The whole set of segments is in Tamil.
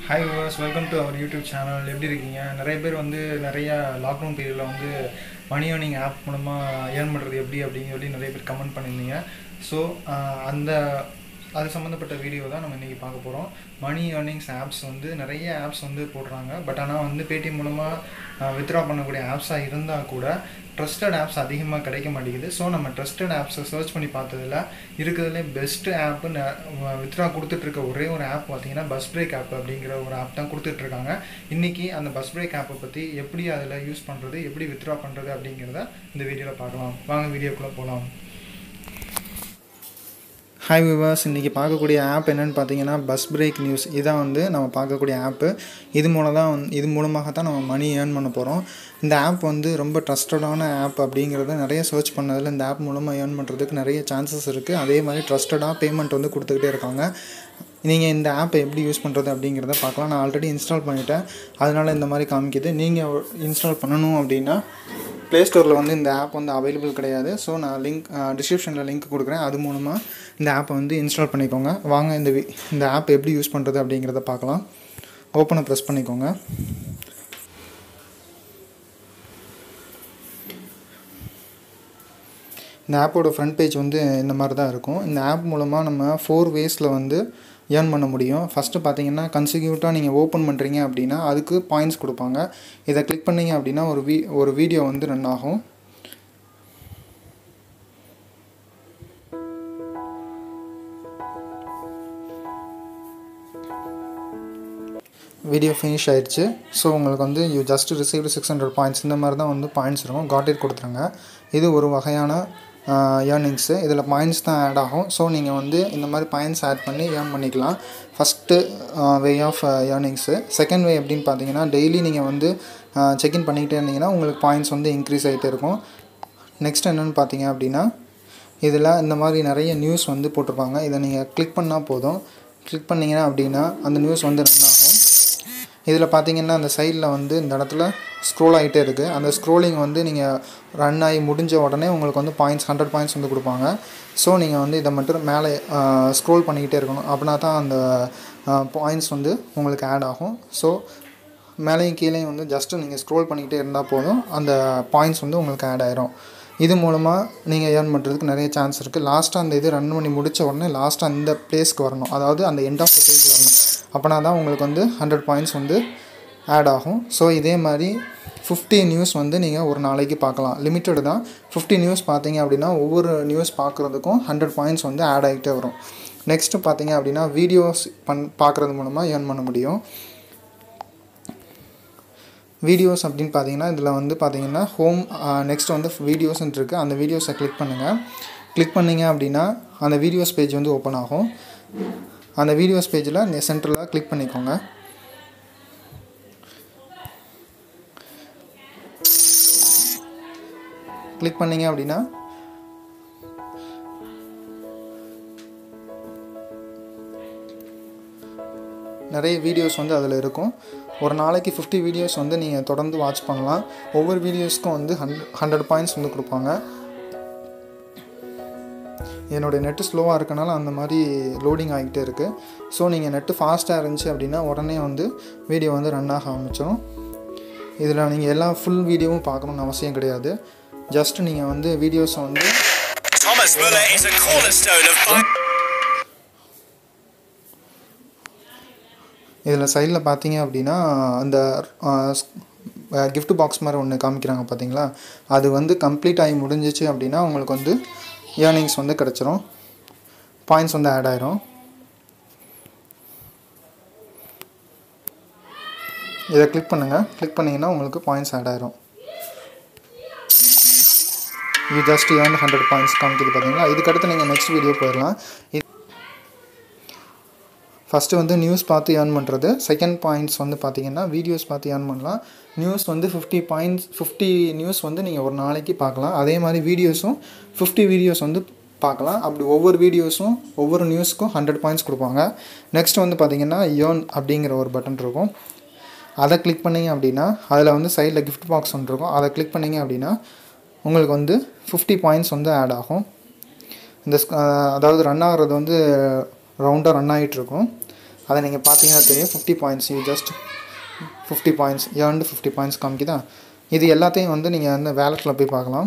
hi viewers welcome to our YouTube channel எப்படி இருக்கீங்க நிறைய பேர் வந்து நிறைய லாக்டவுன் பீரியடில் வந்து மணி ஏர்னிங் ஆப் மூலமாக ஏர்ன் பண்ணுறது எப்படி அப்படின்னு சொல்லி நிறைய பேர் கமெண்ட் பண்ணியிருந்தீங்க ஸோ அந்த அது சம்மந்தப்பட்ட வீடியோ தான் நம்ம இன்றைக்கி பார்க்க போகிறோம் மணி ஏர்னிங்ஸ் ஆப்ஸ் வந்து நிறைய ஆப்ஸ் வந்து போடுறாங்க பட் ஆனால் வந்து பேடிஎம் மூலமாக வித்ட்ரா பண்ணக்கூடிய ஆப்ஸாக இருந்தால் கூட ட்ரஸ்டட் ஆப்ஸ் அதிகமாக கிடைக்க மாட்டேங்குது ஸோ நம்ம ட்ரஸ்டட் ஆப்ஸை சர்ச் பண்ணி பார்த்ததில் இருக்கிறதுலே பெஸ்ட் ஆப்பு வித்ரா கொடுத்துட்ருக்க ஒரே ஒரு ஆப் பார்த்தீங்கன்னா பஸ் பிரேக் ஆப் அப்படிங்கிற ஒரு ஆப் தான் கொடுத்துட்ருக்காங்க இன்றைக்கி அந்த பஸ் பிரேக் ஆப்பை பற்றி எப்படி அதில் யூஸ் பண்ணுறது எப்படி வித்ரா பண்ணுறது அப்படிங்கிறத இந்த வீடியோவில் பார்க்கலாம் வாங்க வீடியோக்குள்ளே போகலாம் ஹாய் விவாஸ் இன்றைக்கி பார்க்கக்கூடிய ஆப் என்னென்னு பார்த்தீங்கன்னா பஸ் பிரேக் நியூஸ் இதான் வந்து நம்ம பார்க்கக்கூடிய ஆப்பு இது மூலம் தான் வந்து இது மூலமாக தான் நம்ம மணி ஏர்ன் பண்ண போகிறோம் இந்த ஆப் வந்து ரொம்ப ட்ரஸ்டடான ஆப் அப்படிங்கிறத நிறைய சர்ச் பண்ணதில் இந்த ஆப் மூலமாக ஏர்ன் பண்ணுறதுக்கு நிறைய சான்சஸ் இருக்குது அதே மாதிரி ட்ரஸ்டடாக பேமெண்ட் வந்து கொடுத்துக்கிட்டே இருக்காங்க நீங்கள் இந்த ஆப்பை எப்படி யூஸ் பண்ணுறது அப்படிங்கிறத பார்க்கலாம் நான் ஆல்ரெடி இன்ஸ்டால் பண்ணிட்டேன் அதனால் இந்த மாதிரி காமிக்குது நீங்கள் இன்ஸ்டால் பண்ணணும் அப்படின்னா ப்ளே ஸ்டோரில் வந்து இந்த ஆப் வந்து அவைலபிள் கிடையாது ஸோ நான் லிங்க் டிஸ்கிரிப்ஷனில் லிங்க் கொடுக்குறேன் அது மூலமாக இந்த ஆப்பை வந்து இன்ஸ்டால் பண்ணிக்கோங்க வாங்க இந்த வி இந்த ஆப் எப்படி யூஸ் பண்ணுறது அப்படிங்கிறத பார்க்கலாம் ஓப்பனை ப்ரெஸ் பண்ணிக்கோங்க இந்த ஆப்போட ஃப்ரண்ட் பேஜ் வந்து இந்த மாதிரி தான் இருக்கும் இந்த ஆப் மூலமாக நம்ம ஃபோர் வேஸில் வந்து ஏர்ன் பண்ண முடியும் ஃபஸ்ட்டு பார்த்தீங்கன்னா கன்சிக்யூட்டாக நீங்கள் ஓப்பன் பண்ணுறீங்க அப்படின்னா அதுக்கு பாயிண்ட்ஸ் கொடுப்பாங்க இதை கிளிக் பண்ணிங்க அப்படின்னா ஒரு வீ ஒரு வீடியோ வந்து ரன் ஆகும் வீடியோ ஃபினிஷ் ஆயிடுச்சு ஸோ உங்களுக்கு வந்து you just received six hundred points இந்த மாதிரி தான் வந்து பாயிண்ட்ஸ் இருக்கும் காட் இட் கொடுத்துருங்க இது ஒரு வகையான ஏர்னிங்ஸு இதில் பாயிண்ட்ஸ் தான் ஆட் ஆகும் ஸோ நீங்கள் வந்து இந்த மாதிரி பாயிண்ட்ஸ் ஆட் பண்ணி ஏர்ன் பண்ணிக்கலாம் first way of earnings second way எப்படின்னு பார்த்தீங்கன்னா டெய்லி நீங்கள் வந்து செக்இன் பண்ணிக்கிட்டே இருந்தீங்கன்னா உங்களுக்கு பாயிண்ட்ஸ் வந்து இன்க்ரீஸ் ஆகிட்டே இருக்கும் நெக்ஸ்ட் என்னென்னு பார்த்தீங்க அப்படின்னா இதில் இந்த மாதிரி நிறைய நியூஸ் வந்து போட்டிருப்பாங்க இதை நீங்கள் கிளிக் பண்ணால் போதும் கிளிக் பண்ணிங்கன்னா அப்படின்னா அந்த நியூஸ் வந்து ரன் ஆகும் இதில் பார்த்தீங்கன்னா அந்த சைடில் வந்து இந்த இடத்துல ஸ்க்ரோல் ஆகிட்டே இருக்குது அந்த ஸ்க்ரோலிங் வந்து நீங்கள் ரன் ஆகி முடிஞ்ச உடனே உங்களுக்கு வந்து பாயிண்ட்ஸ் ஹண்ட்ரட் பாயிண்ட்ஸ் வந்து கொடுப்பாங்க ஸோ நீங்கள் வந்து இதை மட்டும் மேலே ஸ்க்ரோல் பண்ணிக்கிட்டே இருக்கணும் அப்படின்னா தான் அந்த பாயிண்ட்ஸ் வந்து உங்களுக்கு ஆட் ஆகும் ஸோ மேலேயும் கீழேயும் வந்து ஜஸ்ட்டு நீங்கள் ஸ்க்ரோல் பண்ணிக்கிட்டே இருந்தால் போதும் அந்த பாயிண்ட்ஸ் வந்து உங்களுக்கு ஆட் ஆயிரும் இது மூலமாக நீங்கள் ஏர்ன் பண்ணுறதுக்கு நிறைய சான்ஸ் இருக்குது லாஸ்ட்டாக அந்த இது ரன் பண்ணி முடித்த உடனே லாஸ்ட்டாக அந்த பிளேஸ்க்கு வரணும் அதாவது அந்த எண்ட் ஆஃப் த பேஜ் வரணும் அப்போனா தான் உங்களுக்கு வந்து ஹண்ட்ரட் பாயிண்ட்ஸ் வந்து ஆட் ஆகும் ஸோ இதே மாதிரி ஃபிஃப்டி நியூஸ் வந்து நீங்கள் ஒரு நாளைக்கு பார்க்கலாம் லிமிட்டடு தான் ஃபிஃப்டி நியூஸ் பார்த்தீங்க அப்படின்னா ஒவ்வொரு நியூஸ் பார்க்குறதுக்கும் ஹண்ட்ரட் பாயிண்ட்ஸ் வந்து ஆட் ஆகிட்டே வரும் நெக்ஸ்ட்டு பார்த்தீங்க அப்படின்னா வீடியோஸ் பண் பார்க்குறது மூலமாக ஏர்ன் பண்ண முடியும் வீடியோஸ் அப்படின்னு பார்த்தீங்கன்னா இதில் வந்து பார்த்தீங்கன்னா ஹோம் நெக்ஸ்ட் வந்து வீடியோஸ்ன்னு இருக்குது அந்த வீடியோஸை கிளிக் பண்ணுங்கள் கிளிக் பண்ணிங்க அப்படின்னா அந்த வீடியோஸ் பேஜ் வந்து ஓப்பன் ஆகும் அந்த வீடியோஸ் பேஜில் சென்டரில் கிளிக் பண்ணிக்கோங்க கிளிக் பண்ணிங்க அப்படின்னா நிறைய வீடியோஸ் வந்து அதில் இருக்கும் ஒரு நாளைக்கு ஃபிஃப்டி வீடியோஸ் வந்து நீங்கள் தொடர்ந்து வாட்ச் பண்ணலாம் ஒவ்வொரு வீடியோஸ்க்கும் வந்து ஹண்ட்ரட் ஹண்ட்ரட் பாயிண்ட்ஸ் வந்து கொடுப்பாங்க என்னுடைய நெட்டு ஸ்லோவாக இருக்கனால அந்த மாதிரி லோடிங் ஆகிக்கிட்டே இருக்குது ஸோ நீங்கள் நெட்டு ஃபாஸ்ட்டாக இருந்துச்சு அப்படின்னா உடனே வந்து வீடியோ வந்து ரன் ஆக ஆரம்பிச்சிடும் இதில் நீங்கள் எல்லா ஃபுல் வீடியோவும் பார்க்கணுன்னு அவசியம் கிடையாது ஜஸ்ட் நீங்கள் வந்து வீடியோஸை வந்து Thomas Muller is a cornerstone of இதில் சைடில் பார்த்தீங்க அப்படின்னா அந்த கிஃப்ட் பாக்ஸ் மாதிரி ஒன்று காமிக்கிறாங்க பார்த்தீங்களா அது வந்து கம்ப்ளீட் ஆகி முடிஞ்சிச்சு அப்படின்னா உங்களுக்கு வந்து ஏர்னிங்ஸ் வந்து கிடச்சிரும் பாயிண்ட்ஸ் வந்து ஆட் ஆயிரும் இதை கிளிக் பண்ணுங்கள் கிளிக் பண்ணிங்கன்னா உங்களுக்கு பாயிண்ட்ஸ் ஆட் ஆயிரும் you just earn hundred points காமிக்குது பார்த்தீங்களா இதுக்கடுத்து நீங்கள் நெக்ஸ்ட் வீடியோ போயிடலாம் இது ஃபஸ்ட்டு வந்து நியூஸ் பார்த்து ஏர்ன் பண்ணுறது செகண்ட் பாயிண்ட்ஸ் வந்து பார்த்தீங்கன்னா வீடியோஸ் பார்த்து ஏர்ன் பண்ணலாம் நியூஸ் வந்து ஃபிஃப்டி பாயிண்ட்ஸ் ஃபிஃப்டி நியூஸ் வந்து நீங்கள் ஒரு நாளைக்கு பார்க்கலாம் அதே மாதிரி வீடியோஸும் ஃபிஃப்டி வீடியோஸ் வந்து பார்க்கலாம் அப்படி ஒவ்வொரு வீடியோஸும் ஒவ்வொரு நியூஸ்க்கும் ஹண்ட்ரட் பாயிண்ட்ஸ் கொடுப்பாங்க நெக்ஸ்ட் வந்து பார்த்தீங்கன்னா ஏர்ன் அப்படிங்கிற ஒரு பட்டன் இருக்கும் அதை கிளிக் பண்ணிங்க அப்படின்னா அதில் வந்து சைடில் கிஃப்ட் பாக்ஸ் ஒன்று இருக்கும் அதை கிளிக் பண்ணிங்க அப்படின்னா உங்களுக்கு வந்து ஃபிஃப்டி பாயிண்ட்ஸ் வந்து ஆட் ஆகும் இந்த அதாவது ரன் ஆகிறது வந்து ரவுண்டாக ரன் ஆகிட்டுருக்கும் அதை நீங்கள் பார்த்தீங்கன்னா தெரியும் fifty points you just fifty points earned fifty points காமிக்குதா இது எல்லாத்தையும் வந்து நீங்கள் வந்து வேலெட்டில் போய் பார்க்கலாம்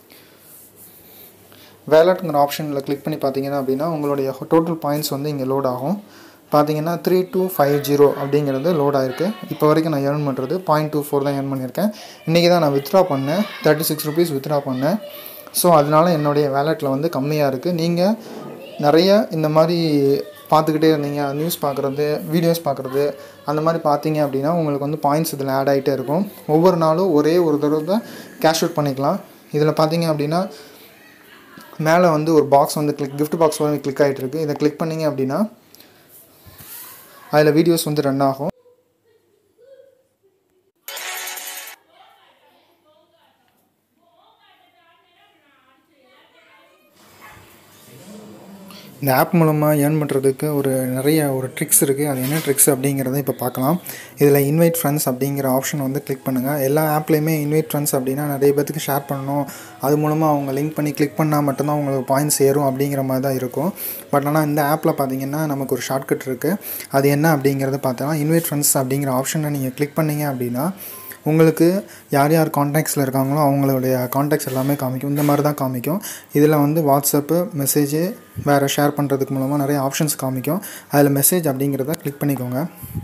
வேலெட்டுங்கிற ஆப்ஷனில் கிளிக் பண்ணி பார்த்தீங்கன்னா அப்படின்னா உங்களுடைய டோட்டல் பாயிண்ட்ஸ் வந்து இங்கே லோட் ஆகும் பார்த்தீங்கன்னா த்ரீ டூ ஃபைவ் ஜீரோ அப்படிங்கிறது லோட் ஆயிருக்கு இப்போ வரைக்கும் நான் ஏர்ன் பண்ணுறது பாயிண்ட் டூ ஃபோர் தான் ஏர்ன் பண்ணியிருக்கேன் இன்றைக்கி தான் நான் வித்ட்ரா பண்ணேன் தேர்ட்டி சிக்ஸ் ருபீஸ் வித்ட்ரா பண்ணேன் ஸோ அதனால என்னுடைய வேலெட்டில் வந்து கம்மியாக இருக்குது நீங்கள் நிறைய இந்த மாதிரி பார்த்துக்கிட்டே இருந்தீங்க நியூஸ் பார்க்குறது வீடியோஸ் பார்க்குறது அந்த மாதிரி பார்த்தீங்க அப்படின்னா உங்களுக்கு வந்து பாயிண்ட்ஸ் இதில் ஆட் ஆகிட்டே இருக்கும் ஒவ்வொரு நாளும் ஒரே ஒரு தடவை தான் கேஷ் அவுட் பண்ணிக்கலாம் இதில் பார்த்தீங்க அப்படின்னா மேலே வந்து ஒரு பாக்ஸ் வந்து கிளிக் கிஃப்ட் பாக்ஸ் வந்து கிளிக் ஆகிட்டு இருக்கு இதை கிளிக் பண்ணீங்க அப்படின்னா அதில் வீடியோஸ் வந்து ரன் ஆகும் இந்த ஆப் மூலமாக ஏர்ன் பண்ணுறதுக்கு ஒரு நிறைய ஒரு ட்ரிக்ஸ் இருக்குது அது என்ன ட்ரிக்ஸ் அப்படிங்கிறத இப்போ பார்க்கலாம் இதில் இன்வைட் ஃப்ரெண்ட்ஸ் அப்படிங்கிற ஆப்ஷன் வந்து கிளிக் பண்ணுங்கள் எல்லா ஆப்லேயுமே இன்வைட் ஃப்ரெண்ட்ஸ் அப்படின்னா நிறைய பேத்துக்கு ஷேர் பண்ணணும் அது மூலமாக அவங்க லிங்க் பண்ணி கிளிக் பண்ணால் மட்டும்தான் உங்களுக்கு பாயிண்ட்ஸ் ஏறும் அப்படிங்கிற மாதிரி தான் இருக்கும் பட் ஆனால் இந்த ஆப்பில் பார்த்தீங்கன்னா நமக்கு ஒரு ஷார்ட்கட் இருக்குது அது என்ன அப்படிங்கிறத பார்த்தோன்னா இன்வைட் ஃப்ரெண்ட்ஸ் அப்படிங்கிற ஆப்ஷனை நீங்கள் கிளிக் பண்ணீங்க அப்படின்னா உங்களுக்கு யார் யார் காண்டாக்ட்ஸில் இருக்காங்களோ அவங்களுடைய காண்டாக்ட்ஸ் எல்லாமே காமிக்கும் இந்த மாதிரி தான் காமிக்கும் இதில் வந்து வாட்ஸ்அப்பு மெசேஜு வேறு ஷேர் பண்ணுறதுக்கு மூலமாக நிறைய ஆப்ஷன்ஸ் காமிக்கும் அதில் மெசேஜ் அப்படிங்கிறத கிளிக் பண்ணிக்கோங்க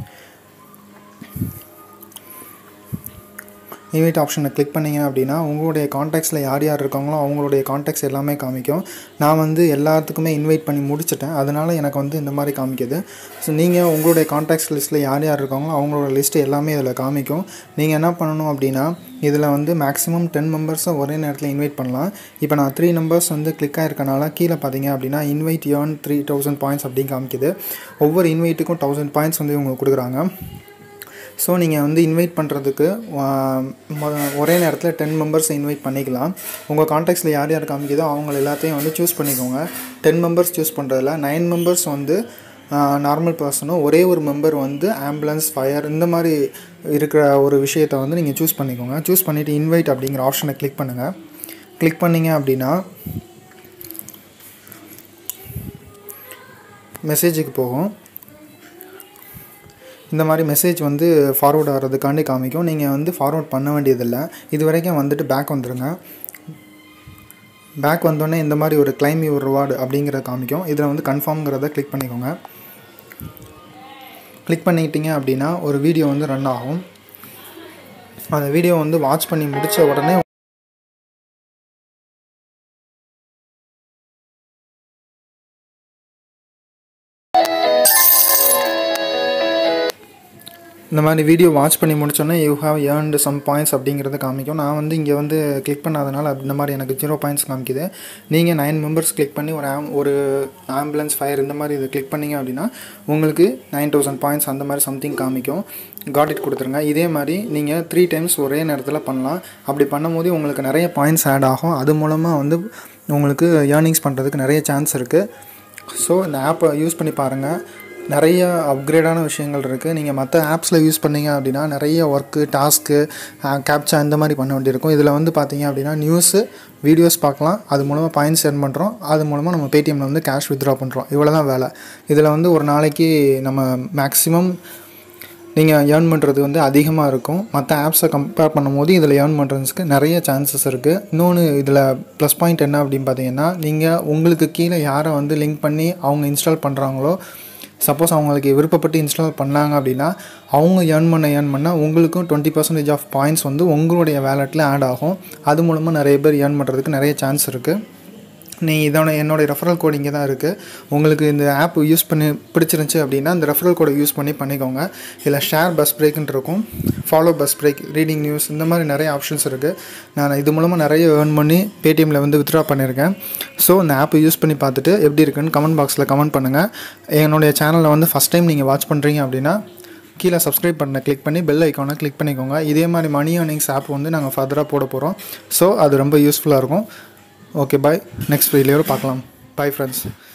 இன்வைட் ஆப்ஷனை கிளிக் பண்ணிங்க அப்படின்னா உங்களுடைய காண்டாக்ட்ஸில் யார் யார் இருக்காங்களோ அவங்களுடைய காண்டாக்ட்ஸ் எல்லாமே காமிக்கும் நான் வந்து எல்லாத்துக்குமே இன்வைட் பண்ணி முடிச்சிட்டேன் அதனால் எனக்கு வந்து இந்த மாதிரி காமிக்குது ஸோ நீங்கள் உங்களுடைய காண்டாக்ட்ஸ் லிஸ்ட்டில் யார் யார் இருக்காங்களோ அவங்களோட லிஸ்ட்டு எல்லாமே இதில் காமிக்கும் நீங்கள் என்ன பண்ணணும் அப்படின்னா இதில் வந்து மேக்ஸிமம் டென் மெம்பர்ஸை ஒரே நேரத்தில் இன்வைட் பண்ணலாம் இப்போ நான் த்ரீ நம்பர்ஸ் வந்து கிளிக் ஆகிருக்கனால கீழே பார்த்தீங்க அப்படின்னா invite earn three thousand points அப்படின்னு காமிக்குது ஒவ்வொரு இன்வைட்டுக்கும் தௌசண்ட் பாயிண்ட்ஸ் வந்து இவங்க கொடுக்குறாங்க ஸோ நீங்கள் வந்து இன்வைட் பண்ணுறதுக்கு ஒரே நேரத்தில் டென் மெம்பர்ஸ் இன்வைட் பண்ணிக்கலாம் உங்கள் காண்டாக்ட்ஸில் யார் யார் காமிக்குதோ அவங்க எல்லாத்தையும் வந்து சூஸ் பண்ணிக்கோங்க டென் மெம்பர்ஸ் சூஸ் பண்ணுறதுல நைன் மெம்பர்ஸ் வந்து நார்மல் பர்சனும் ஒரே ஒரு மெம்பர் வந்து ஆம்புலன்ஸ் ஃபயர் இந்த மாதிரி இருக்கிற ஒரு விஷயத்தை வந்து நீங்கள் சூஸ் பண்ணிக்கோங்க சூஸ் பண்ணிவிட்டு இன்வைட் அப்படிங்கிற ஆப்ஷனை கிளிக் பண்ணுங்கள் கிளிக் பண்ணிங்க அப்படின்னா மெசேஜுக்கு போகும் இந்த மாதிரி மெசேஜ் வந்து ஃபார்வர்ட் ஆகிறதுக்காண்டி காமிக்கும் நீங்கள் வந்து ஃபார்வர்ட் பண்ண வேண்டியதில்லை இது வரைக்கும் வந்துட்டு பேக் வந்துடுங்க பேக் வந்தோடனே இந்த மாதிரி ஒரு கிளைம் யூர் ரிவார்டு அப்படிங்கிறத காமிக்கும் இதில் வந்து கன்ஃபார்ம்ங்கிறத கிளிக் பண்ணிக்கோங்க கிளிக் பண்ணிக்கிட்டீங்க அப்படின்னா ஒரு வீடியோ வந்து ரன் ஆகும் அந்த வீடியோ வந்து வாட்ச் பண்ணி முடித்த உடனே இந்த மாதிரி வீடியோ வாட்ச் பண்ணி முடிச்சோன்னே you have earned some points அப்படிங்கிறத காமிக்கும் நான் வந்து இங்கே வந்து கிளிக் பண்ணாதனால இந்த மாதிரி எனக்கு ஜீரோ பாயிண்ட்ஸ் காமிக்குது நீங்கள் நைன் மெம்பர்ஸ் கிளிக் பண்ணி ஒரு ஆம் ஒரு ஆம்புலன்ஸ் ஃபயர் இந்த மாதிரி இது கிளிக் பண்ணிங்க அப்படின்னா உங்களுக்கு நைன் தௌசண்ட் பாயிண்ட்ஸ் அந்த மாதிரி சம்திங் காமிக்கும் காட் இட் கொடுத்துருங்க இதே மாதிரி நீங்கள் த்ரீ டைம்ஸ் ஒரே நேரத்தில் பண்ணலாம் அப்படி பண்ணும்போது உங்களுக்கு நிறைய பாயிண்ட்ஸ் ஆட் ஆகும் அது மூலமாக வந்து உங்களுக்கு ஏர்னிங்ஸ் பண்ணுறதுக்கு நிறைய சான்ஸ் இருக்குது ஸோ இந்த ஆப்பை யூஸ் பண்ணி பாருங்கள் நிறைய அப்கிரேடான விஷயங்கள் இருக்குது நீங்கள் மற்ற ஆப்ஸில் யூஸ் பண்ணீங்க அப்படின்னா நிறைய ஒர்க்கு டாஸ்க்கு கேப்சா இந்த மாதிரி பண்ண வேண்டியிருக்கும் இதில் வந்து பார்த்தீங்க அப்படின்னா நியூஸு வீடியோஸ் பார்க்கலாம் அது மூலமாக பாயிண்ட்ஸ் சென்ட் பண்ணுறோம் அது மூலமாக நம்ம பேடிஎம்மில் வந்து கேஷ் வித்ட்ரா பண்ணுறோம் இவ்வளோ தான் வேலை இதில் வந்து ஒரு நாளைக்கு நம்ம மேக்ஸிமம் நீங்கள் ஏர்ன் பண்ணுறது வந்து அதிகமாக இருக்கும் மற்ற ஆப்ஸை கம்பேர் பண்ணும்போது இதில் ஏர்ன் பண்ணுறதுக்கு நிறைய சான்சஸ் இருக்குது இன்னொன்று இதில் ப்ளஸ் பாயிண்ட் என்ன அப்படின்னு பார்த்தீங்கன்னா நீங்கள் உங்களுக்கு கீழே யாரை வந்து லிங்க் பண்ணி அவங்க இன்ஸ்டால் பண்ணுறாங்களோ சப்போஸ் அவங்களுக்கு விருப்பப்பட்டு இன்ஸ்டால் பண்ணாங்க அப்படின்னா அவங்க ஏர்ன் பண்ண ஏர்ன் பண்ணால் உங்களுக்கும் டுவெண்ட்டி பர்சன்டேஜ் ஆஃப் பாயிண்ட்ஸ் வந்து உங்களுடைய வேலெட்டில் ஆட் ஆகும் அது மூலமாக நிறைய பேர் ஏர்ன் பண்ணுறதுக்கு நிறைய சான்ஸ் இருக்குது நீ இதோட என்னோடய ரெஃபரல் கோட் இங்கே தான் இருக்குது உங்களுக்கு இந்த ஆப் யூஸ் பண்ணி பிடிச்சிருந்துச்சி அப்படின்னா இந்த ரெஃபரல் கோடை யூஸ் பண்ணி பண்ணிக்கோங்க இதில் ஷேர் பஸ் பிரேக்குன்னு இருக்கும் follow buzz break reading news இந்த மாதிரி நிறைய ஆப்ஷன்ஸ் இருக்குது நான் இது மூலமாக நிறைய ஏர்ன் பண்ணி பேடிஎம்மில் வந்து வித்ட்ரா பண்ணியிருக்கேன் ஸோ இந்த ஆப்பை யூஸ் பண்ணி பார்த்துட்டு எப்படி இருக்குன்னு கமெண்ட் பாக்ஸில் கமெண்ட் பண்ணுங்கள் என்னுடைய சேனலில் வந்து ஃபஸ்ட் டைம் நீங்கள் வாட்ச் பண்ணுறீங்க அப்படின்னா கீழே சப்ஸ்கிரைப் பண்ண கிளிக் பண்ணி பெல் ஐக்கானை கிளிக் பண்ணிக்கோங்க இதே மாதிரி மணி ஏர்னிங்ஸ் ஆப் வந்து நாங்கள் ஃபர்தராக போட போகிறோம் ஸோ அது ரொம்ப யூஸ்ஃபுல்லாக இருக்கும் ஓகே பாய் நெக்ஸ்ட் வீடியோவில் பார்க்கலாம் பாய் ஃப்ரெண்ட்ஸ்